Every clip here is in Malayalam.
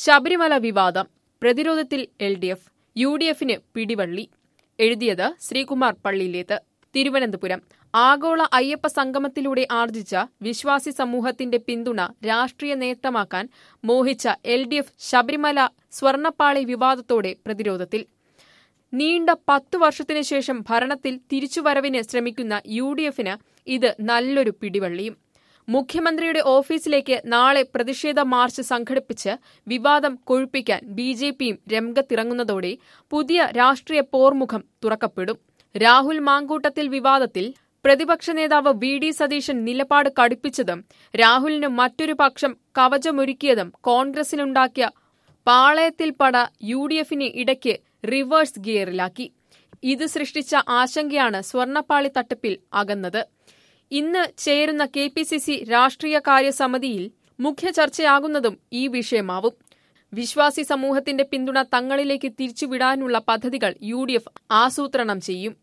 ശബരിമല വിവാദം പ്രതിരോധത്തിൽ L D F U D എഫിന് പിടിവള്ളി എഴുതിയത് ശ്രീകുമാർ പള്ളിയിലേത്ത് തിരുവനന്തപുരം ആഗോള അയ്യപ്പ സംഗമത്തിലൂടെ ആർജിച്ച വിശ്വാസി സമൂഹത്തിന്റെ പിന്തുണ രാഷ്ട്രീയ നേട്ടമാക്കാൻ മോഹിച്ച എൽ ഡി എഫ് ശബരിമല സ്വർണപ്പാളി വിവാദത്തോടെ പ്രതിരോധത്തിൽ നീണ്ട പത്തു വർഷത്തിനു ശേഷം ഭരണത്തിൽ തിരിച്ചുവരവിന് ശ്രമിക്കുന്ന യു ഡി എഫിന് ഇത് നല്ലൊരു പിടിവള്ളിയും മുഖ്യമന്ത്രിയുടെ ഓഫീസിലേക്ക് നാളെ പ്രതിഷേധ മാർച്ച് സംഘടിപ്പിച്ച് വിവാദം കൊഴുപ്പിക്കാൻ ബി ജെ പിയും രംഗത്തിറങ്ങുന്നതോടെ പുതിയ രാഷ്ട്രീയ പോർമുഖം തുറക്കപ്പെടും രാഹുൽ മാങ്കൂട്ടത്തിൽ വിവാദത്തിൽ പ്രതിപക്ഷ നേതാവ് വി ഡി സതീശൻ നിലപാട് കടുപ്പിച്ചതും രാഹുലിന് മറ്റൊരു പക്ഷം കവചമൊരുക്കിയതും കോൺഗ്രസിനുണ്ടാക്കിയ പാളയത്തിൽ പട യു ഡി എഫിനെ ഇടയ്ക്ക് റിവേഴ്സ് ഗിയറിലാക്കി ഇത് സൃഷ്ടിച്ച ആശങ്കയാണ് സ്വർണപ്പാളി തട്ടിപ്പിൽ അകന്നത് ഇന്ന് ചേരുന്ന കെ പി സി സി രാഷ്ട്രീയകാര്യ സമിതിയിൽ മുഖ്യ ചർച്ചയാകുന്നതും ഈ വിഷയമാവും വിശ്വാസി സമൂഹത്തിന്റെ പിന്തുണ തങ്ങളിലേക്ക് തിരിച്ചുവിടാനുള്ള പദ്ധതികൾ യു ഡി എഫ് ആസൂത്രണം ചെയ്യും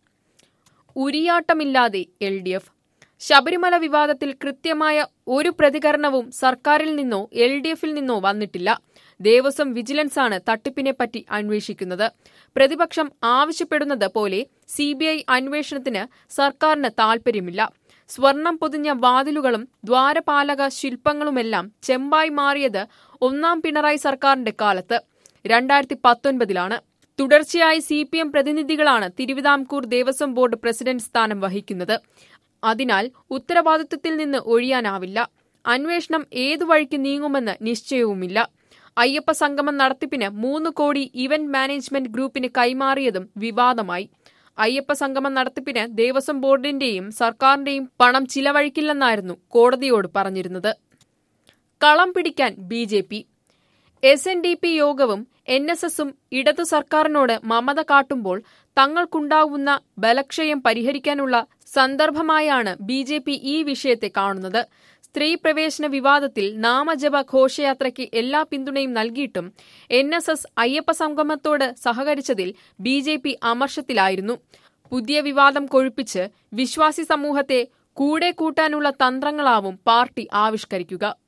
ഉരിയാട്ടമില്ലാതെ എൽ ഡി എഫ് ശബരിമല വിവാദത്തിൽ കൃത്യമായ ഒരു പ്രതികരണവും സർക്കാരിൽ നിന്നോ എൽ ഡി എഫിൽ നിന്നോ വന്നിട്ടില്ല ദേവസ്വം വിജിലൻസാണ് തട്ടിപ്പിനെപ്പറ്റി അന്വേഷിക്കുന്നത് പ്രതിപക്ഷം ആവശ്യപ്പെടുന്നത് പോലെ സിബിഐ അന്വേഷണത്തിന് സർക്കാരിന് താൽപര്യമില്ല സ്വർണം പൊതിഞ്ഞ വാതിലുകളും ദ്വാരപാലക ശില്പങ്ങളുമെല്ലാം ചെമ്പായി മാറിയത് ഒന്നാം പിണറായി സർക്കാരിന്റെ കാലത്ത് രണ്ടായിരത്തി പത്തൊൻപതിലാണ് തുടർച്ചയായി സി പി എം പ്രതിനിധികളാണ് തിരുവിതാംകൂർ ദേവസ്വം ബോർഡ് പ്രസിഡന്റ് സ്ഥാനം വഹിക്കുന്നത് അതിനാൽ ഉത്തരവാദിത്വത്തിൽ നിന്ന് ഒഴിയാനാവില്ല അന്വേഷണം ഏതു വഴിക്ക് നീങ്ങുമെന്ന് നിശ്ചയവുമില്ല അയ്യപ്പ സംഗമം നടത്തിപ്പിന് മൂന്ന് കോടി ഇവന്റ് മാനേജ്മെന്റ് ഗ്രൂപ്പിന് കൈമാറിയതും വിവാദമായി അയ്യപ്പ സംഗമം നടത്തിപ്പിന് ദേവസ്വം ബോർഡിന്റെയും സർക്കാരിന്റെയും പണം ചിലവഴിക്കില്ലെന്നായിരുന്നു കോടതിയോട് പറഞ്ഞിരുന്നത് കളം പിടിക്കാൻ B J P S N D P യോഗവും എൻ എസ് എസും ഇടതു സർക്കാരിനോട് മമത കാട്ടുമ്പോൾ തങ്ങൾക്കുണ്ടാവുന്ന ബലക്ഷയം പരിഹരിക്കാനുള്ള സന്ദർഭമായാണ് ബി ജെ പി ഈ വിഷയത്തെ കാണുന്നത് സ്ത്രീ പ്രവേശന വിവാദത്തിൽ നാമജപ ഘോഷയാത്രയ്ക്ക് എല്ലാ പിന്തുണയും നൽകിയിട്ടും എൻ എസ് എസ് അയ്യപ്പ സംഗമത്തോട് സഹകരിച്ചതിൽ ബി ജെ പി അമർഷത്തിലായിരുന്നു പുതിയ വിവാദം കൊഴുപ്പിച്ച് വിശ്വാസി സമൂഹത്തെ കൂടെ കൂട്ടാനുള്ള തന്ത്രങ്ങളാവും പാർട്ടി ആവിഷ്കരിക്കുക